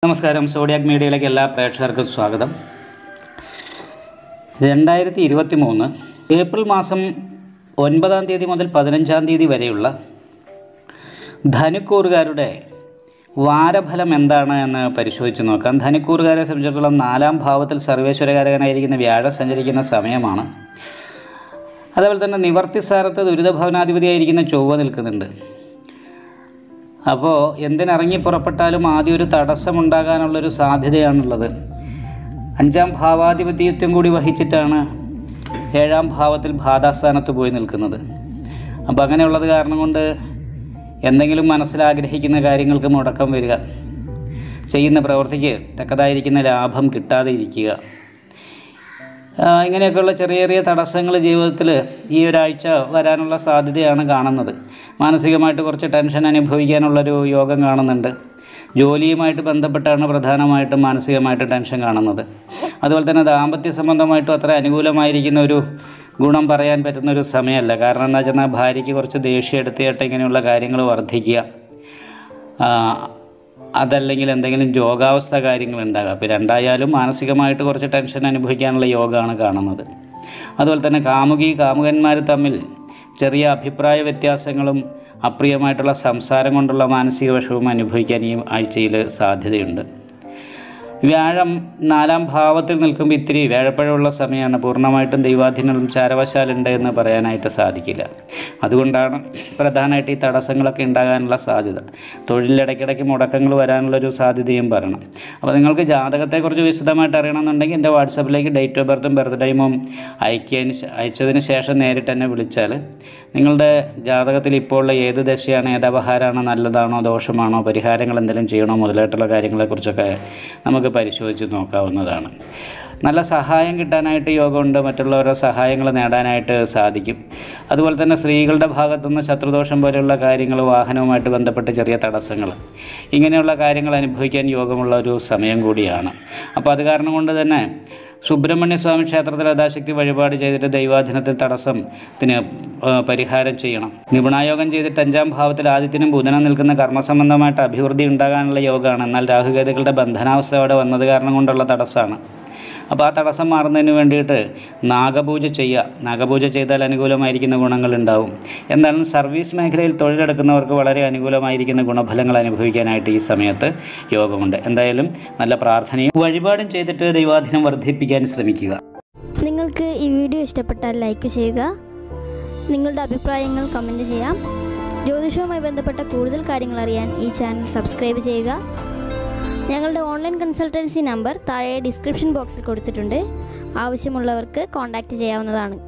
നമസ്കാരം സോഡിയാക് മീഡിയയിലേക്ക് എല്ലാ പ്രേക്ഷകർക്കും സ്വാഗതം രണ്ടായിരത്തി ഇരുപത്തി മൂന്ന് ഏപ്രിൽ മാസം ഒൻപതാം തീയതി മുതൽ പതിനഞ്ചാം തീയതി വരെയുള്ള ധനുക്കൂറുകാരുടെ വാരഫലം എന്താണ് എന്ന് പരിശോധിച്ച് നോക്കാം ധനുക്കൂറുകാരെ സംബന്ധിച്ചിടത്തോളം നാലാം ഭാവത്തിൽ സർവേശ്വരകാരകനായിരിക്കുന്ന വ്യാഴം സഞ്ചരിക്കുന്ന സമയമാണ് അതേപോലെ തന്നെ നിവർത്തി സ്ഥാനത്ത് ദുരിതഭവനാധിപതിയായിരിക്കുന്ന ചൊവ്വ നിൽക്കുന്നുണ്ട് അപ്പോൾ എന്തിനിറങ്ങി പുറപ്പെട്ടാലും ആദ്യം ഒരു തടസ്സമുണ്ടാകാനുള്ളൊരു സാധ്യതയാണുള്ളത് അഞ്ചാം ഭാവാധിപത്യത്വം കൂടി വഹിച്ചിട്ടാണ് ഏഴാം ഭാവത്തിൽ ബാധാസ്ഥാനത്ത് പോയി നിൽക്കുന്നത് അപ്പോൾ അങ്ങനെയുള്ളത് കാരണം കൊണ്ട് എന്തെങ്കിലും മനസ്സിലാഗ്രഹിക്കുന്ന കാര്യങ്ങൾക്ക് മുടക്കം വരിക ചെയ്യുന്ന പ്രവൃത്തിക്ക് തക്കതായിരിക്കുന്ന ലാഭം കിട്ടാതെ ഇരിക്കുക ആ, ഇങ്ങനെയൊക്കെയുള്ള ചെറിയ ചെറിയ തടസ്സങ്ങൾ ജീവിതത്തിൽ ഈ ഒരാഴ്ച വരാനുള്ള സാധ്യതയാണ് കാണുന്നത് മാനസികമായിട്ട് കുറച്ച് ടെൻഷൻ അനുഭവിക്കാനുള്ളൊരു യോഗം കാണുന്നുണ്ട് ജോലിയുമായിട്ട് ബന്ധപ്പെട്ടാണ് പ്രധാനമായിട്ടും മാനസികമായിട്ട് ടെൻഷൻ കാണുന്നത് അതുപോലെ തന്നെ ദാമ്പത്യ സംബന്ധമായിട്ടും അത്ര അനുകൂലമായിരിക്കുന്ന ഒരു ഗുണം പറയാൻ പറ്റുന്ന ഒരു സമയമല്ല കാരണം എന്താ വെച്ചാൽ ഭാര്യയ്ക്ക് കുറച്ച് ദേഷ്യം എടുത്തിട്ട് ഇങ്ങനെയുള്ള കാര്യങ്ങൾ വർദ്ധിക്കുക ആ, അതല്ലെങ്കിൽ എന്തെങ്കിലും രോഗാവസ്ഥ കാര്യങ്ങളുണ്ടാകുക അപ്പോൾ രണ്ടായാലും മാനസികമായിട്ട് കുറച്ച് ടെൻഷൻ അനുഭവിക്കാനുള്ള യോഗമാണ് കാണുന്നത് അതുപോലെ തന്നെ കാമുകി കാമുകന്മാർ തമ്മിൽ ചെറിയ അഭിപ്രായ വ്യത്യാസങ്ങളും അപ്രിയമായിട്ടുള്ള സംസാരം കൊണ്ടുള്ള മാനസിക വിഷവും അനുഭവിക്കാൻ ഈ ആഴ്ചയിൽ സാധ്യതയുണ്ട് വ്യാഴം നാലാം ഭാവത്തിൽ നിൽക്കുമ്പോൾ ഇത്തിരി വ്യാഴപ്പഴമുള്ള സമയമാണ് പൂർണ്ണമായിട്ടും ദൈവാധീനം ചാരവശാലുണ്ട് എന്ന് പറയാനായിട്ട് സാധിക്കില്ല അതുകൊണ്ടാണ് പ്രധാനമായിട്ട് ഈ തടസ്സങ്ങളൊക്കെ ഉണ്ടാകാനുള്ള സാധ്യത തൊഴിലിടയ്ക്കിടയ്ക്ക് മുടക്കങ്ങൾ വരാനുള്ളൊരു സാധ്യതയും പറയണം അപ്പോൾ നിങ്ങൾക്ക് ജാതകത്തെക്കുറിച്ച് വിശദമായിട്ട് അറിയണമെന്നുണ്ടെങ്കിൽ എൻ്റെ വാട്സപ്പിലേക്ക് ഡേറ്റ് ഓഫ് ബർത്തും ബർത്ത് ടൈമും അയക്കിയതിന് ശേ- അയച്ചതിന് ശേഷം നേരിട്ട് എന്നെ വിളിച്ചാൽ നിങ്ങളുടെ ജാതകത്തിൽ ഇപ്പോൾ ഉള്ള ഏത് ദശയാണ് ഏത് അപഹാരമാണ് നല്ലതാണോ ദോഷമാണോ പരിഹാരങ്ങൾ എന്തെങ്കിലും ചെയ്യണോ മുതലായിട്ടുള്ള കാര്യങ്ങളെക്കുറിച്ചൊക്കെ നമുക്ക് പരിശോധിച്ച് നോക്കാവുന്നതാണ് നല്ല സഹായം കിട്ടാനായിട്ട് യോഗമുണ്ട് മറ്റുള്ളവരുടെ സഹായങ്ങൾ നേടാനായിട്ട് സാധിക്കും അതുപോലെ തന്നെ സ്ത്രീകളുടെ ഭാഗത്തുനിന്ന് ശത്രുദോഷം പോലെയുള്ള കാര്യങ്ങൾ വാഹനവുമായിട്ട് ബന്ധപ്പെട്ട് ചെറിയ തടസ്സങ്ങൾ ഇങ്ങനെയുള്ള കാര്യങ്ങൾ അനുഭവിക്കാൻ യോഗമുള്ള ഒരു സമയം കൂടിയാണ് അപ്പോൾ അത് കാരണം കൊണ്ട് തന്നെ സുബ്രഹ്മണ്യ സ്വാമി ക്ഷേത്രത്തിൽ യഥാശക്തി വഴിപാട് ചെയ്തിട്ട് ദൈവാധീനത്തിൽ തടസ്സത്തിന് ആ, പരിഹാരം ചെയ്യണം നിപുണായോഗം ചെയ്തിട്ട് അഞ്ചാം ഭാവത്തിൽ ആദിത്യനും ബുധനും നിൽക്കുന്ന കർമ്മസംബന്ധമായിട്ട് അഭിവൃദ്ധി ഉണ്ടാകാനുള്ള യോഗമാണ് എന്നാൽ രാഹുകേതുക്കളുടെ ബന്ധനാവസ്ഥ അവിടെ വന്നത് കാരണം കൊണ്ടുള്ള തടസ്സമാണ് അപ്പോൾ ആ തടസ്സം മാറുന്നതിന് വേണ്ടിയിട്ട് നാഗപൂജ ചെയ്യുക നാഗപൂജ ചെയ്താൽ അനുകൂലമായിരിക്കുന്ന ഗുണങ്ങളുണ്ടാവും എന്തായാലും സർവീസ് മേഖലയിൽ തൊഴിലെടുക്കുന്നവർക്ക് വളരെ അനുകൂലമായിരിക്കുന്ന ഗുണഫലങ്ങൾ അനുഭവിക്കാനായിട്ട് ഈ സമയത്ത് യോഗമുണ്ട് എന്തായാലും നല്ല പ്രാർത്ഥനയും വഴിപാടും ചെയ്തിട്ട് ദൈവാധീനം വർദ്ധിപ്പിക്കാൻ ശ്രമിക്കുക നിങ്ങൾക്ക് ഈ വീഡിയോ ഇഷ്ടപ്പെട്ടാൽ ലൈക്ക് ചെയ്യുക നിങ്ങളുടെ അഭിപ്രായങ്ങൾ കമൻറ്റ് ചെയ്യാം ജ്യോതിഷവുമായി ബന്ധപ്പെട്ട കൂടുതൽ കാര്യങ്ങൾ അറിയാൻ ഈ ചാനൽ സബ്സ്ക്രൈബ് ചെയ്യുക ഞങ്ങളുടെ ഓൺലൈൻ കൺസൾട്ടൻസി നമ്പർ താഴെ ഡിസ്ക്രിപ്ഷൻ ബോക്സിൽ കൊടുത്തിട്ടുണ്ട് ആവശ്യമുള്ളവർക്ക് കോൺടാക്റ്റ് ചെയ്യാവുന്നതാണ്